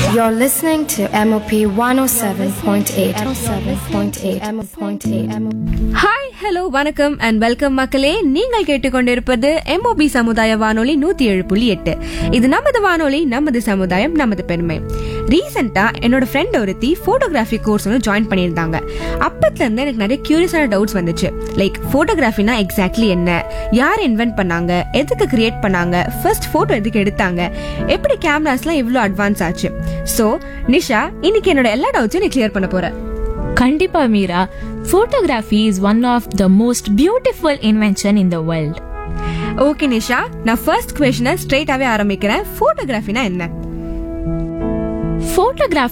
You're listening to MOP 107.8. 107.8. MOP. Hi hello வணக்கம் and welcome மக்களே நீங்கள் கேட்டுக்கொண்டிருப்பது எம்ஓபி சமுதாய வானொலி நூத்தி ஏழு புள்ளி எட்டு இது நமது வானொலி நமது சமுதாயம் நமது பெருமை ரீசெண்டா என்னோட ஃப்ரெண்ட் ஒருத்தி போட்டோகிராஃபி கோர்ஸ் வந்து ஜாயின் பண்ணியிருந்தாங்க அப்பத்துல இருந்து எனக்கு நிறைய கியூரியஸான டவுட்ஸ் வந்துச்சு லைக் போட்டோகிராஃபினா எக்ஸாக்ட்லி என்ன யார் இன்வென்ட் பண்ணாங்க எதுக்கு கிரியேட் பண்ணாங்க ஃபர்ஸ்ட் போட்டோ எதுக்கு எடுத்தாங்க எப்படி கேமராஸ்லாம் இவ்வளோ அட்வான்ஸ் ஆச்சு ஸோ நிஷா இன்னைக்கு என்னோட எல்லா டவுட்ஸையும் நீ கிளியர் பண்ண போற கண்டிப்பா Meera photography is one of the most beautiful invention in the world okay Nisha நான் ஃபர்ஸ்ட் கொஸ்டினை ஸ்ட்ரெயிட்டாவே ஆரம்பிக்கிறேன் போட்டோகிராஃபினா என்ன photography